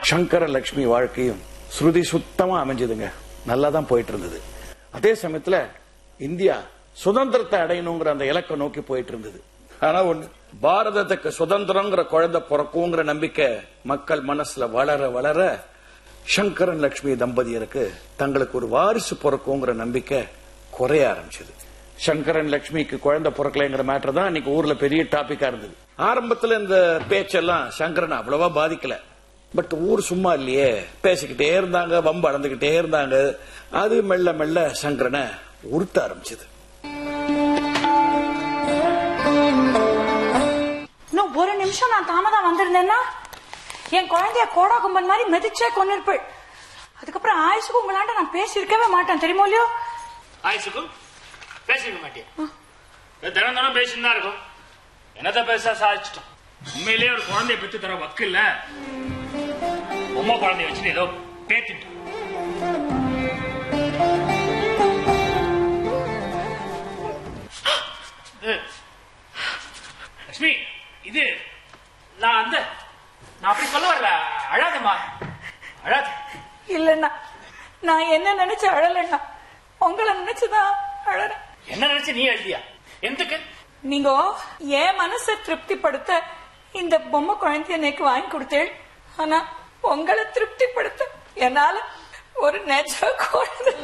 சங்கர லட்சுமி வாழ்க்கையும் ஸ்ருதி சுத்தமா அமைஞ்சதுங்க நல்லா தான் போயிட்டு இருந்தது அதே சமயத்துல இந்தியா சுதந்திரத்தை அடையணுங்கிற அந்த இலக்கை நோக்கி போயிட்டு இருந்தது ஆனா ஒண்ணு பாரதத்துக்கு சுதந்திரங்கிற குழந்தை பிறக்குங்கிற நம்பிக்கை மக்கள் மனசுல வளர வளர சங்கரன் லட்சுமி தம்பதியருக்கு தங்களுக்கு ஒரு வாரிசு பிறக்குங்கிற நம்பிக்கை குறைய ஆரம்பிச்சது சங்கரன் லட்சுமிக்கு குழந்தை பிறக்கலைங்கிற மேட்டர் தான் இன்னைக்கு ஊர்ல பெரிய டாபிக்கா இருந்தது ஆரம்பத்துல இந்த பேச்செல்லாம் சங்கரன் அவ்வளவா பாதிக்கல பட் ஊர் சும்மா இல்லையே பேசிக்கிட்டே இருந்தாங்க வம்பு அளந்துகிட்டே இருந்தாங்க அது மெல்ல மெல்ல சங்கரனை உறுத்த ஆரம்பிச்சது இன்னும் ஒரு நிமிஷம் நான் தாமதம் வந்திருந்தேன்னா என் குழந்தைய கோடா கும்பன் மாதிரி மிதிச்சே கொண்டிருப்பேள் அதுக்கப்புறம் ஆயுசுக்கு உங்களாண்ட நான் பேசியிருக்கவே மாட்டேன் தெரியுமோ இல்லையோ ஆயுசுக்கும் பேசிக்க மாட்டியா தினம் தினம் பேசிட்டு தான் இருக்கும் என்னத்த பேச சாதிச்சிட்டோம் உண்மையிலேயே ஒரு குழந்தைய பெற்று தர வக்கு இல்ல பொம்மை குழந்தைய வச்சுட்டு ஏதோ பேத்திட்டு இது, லட்சுமி இது நான் அந்த நான் அப்படி சொல்ல வரல அழாதம்மா அழாத இல்லைண்ணா நான் என்ன நினைச்சு அழலைண்ணா உங்களை நினைச்சுதான் அழறேன் என்ன நினைச்சு நீ எழுதியா எதுக்கு நீங்க என் மனசை திருப்திப்படுத்த இந்த பொம்மை குழந்தைய எனக்கு வாங்கி கொடுத்தேன் ஆனா உங்களை திருப்திப்படுத்த என்னால ஒரு நெஜ குழந்தை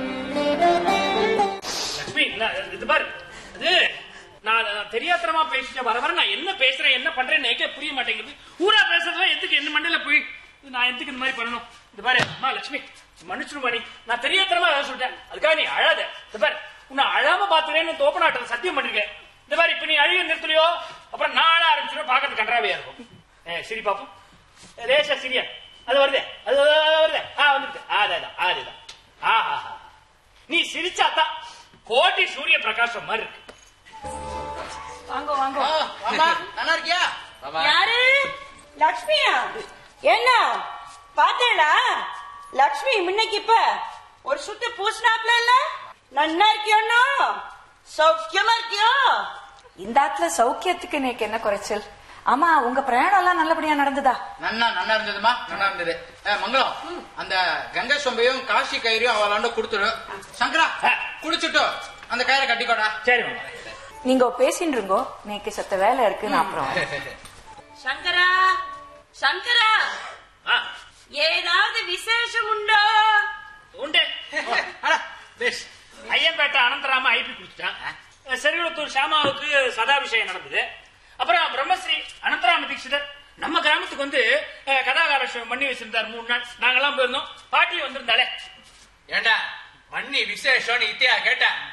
லட்சுமி நான் இது பாரு இது நான் நான் தெரியாத்தனமா பேசிட்டேன் வர வர நான் என்ன பேசுறேன் என்ன பண்றேன்னு எனக்கே புரிய மாட்டேங்குது ஊரா பேசுறதுல எதுக்கு என்ன மண்டையில போய் இது நான் எதுக்கு இந்த மாதிரி பண்ணணும் இது பாரு அம்மா லட்சுமி மன்னிச்சிடும் பண்ணி நான் தெரியாத்தனமா ஏதாவது சொல்லிட்டேன் அதுக்காக நீ அழாத இது பாரு உன்னை அழாம பாத்துறேன்னு தோப்பநாட்டில் சத்தியம் பண்ணிருக்கேன் இந்த மாதிரி இப்ப நீ அழுக நிறுத்தலையோ அப்புறம் நான் அழ ஆரம்பிச்சிடும் பாக்கிறது கன்றாவையா இருக்கும் ஏ சரி பாப்போம் ரேஷா சிரியா அது வருதே அது அது வருதே ஆ வந்துருது அதுதான் அதுதான் ஆஹா நீ சிரிச்சாதான் கோட்டி சூரிய பிரகாசம் மாதிரி இருக்கு வாங்க வாங்க அம்மா நல்லா இருக்கியா யாரு லக்ஷ்மியா என்ன பாத்தேடா லக்ஷ்மி முன்னைக்கு இப்ப ஒரு சுத்து பூசினாப்ல இல்ல நன்னா இருக்கியோண்ணா சௌக்கியமா இருக்கியோ இந்த ஆத்துல சௌக்கியத்துக்கு எனக்கு என்ன குறைச்சல் ஆமா உங்க பிரயாணம் எல்லாம் நல்லபடியா நடந்ததா நன்னா நல்லா இருந்ததுமா நல்லா இருந்தது ஏ, மங்களம் அந்த கங்கை சொம்பையும் காசி கயிறையும் அவளாண்ட கொடுத்துடு சங்கரா குடிச்சுட்டு அந்த கயிறை கட்டிக்கோடா சரி மாமா நீங்க பேசிட்டு இருங்கோ நேக்கு சத்த வேலை இருக்கு நான் அப்புறம் வரேன். சங்கரா சங்கரா ஆ, ஏதாவது விசேஷம் உண்டோ உண்டு அட, பேஸ். ஐயம்பேட்டை அனந்தராம ஐபி குடிச்சிட்டான் செருகுளத்தூர் ஷாமாவுக்கு சதாபிஷேகம் நடந்தது அப்புறம் பிரம்மஸ்ரீ அனந்தராம தீட்சிதர் நம்ம கிராமத்துக்கு வந்து அஹ், கதாகாலட்சம் பண்ணி வச்சிருந்தார் மூணு நாள் நாங்கெல்லாம் போயிருந்தோம் பாட்டி வந்திருந்தாலே ஏண்டா பண்ணி விசேஷம் இத்தியா கேட்ட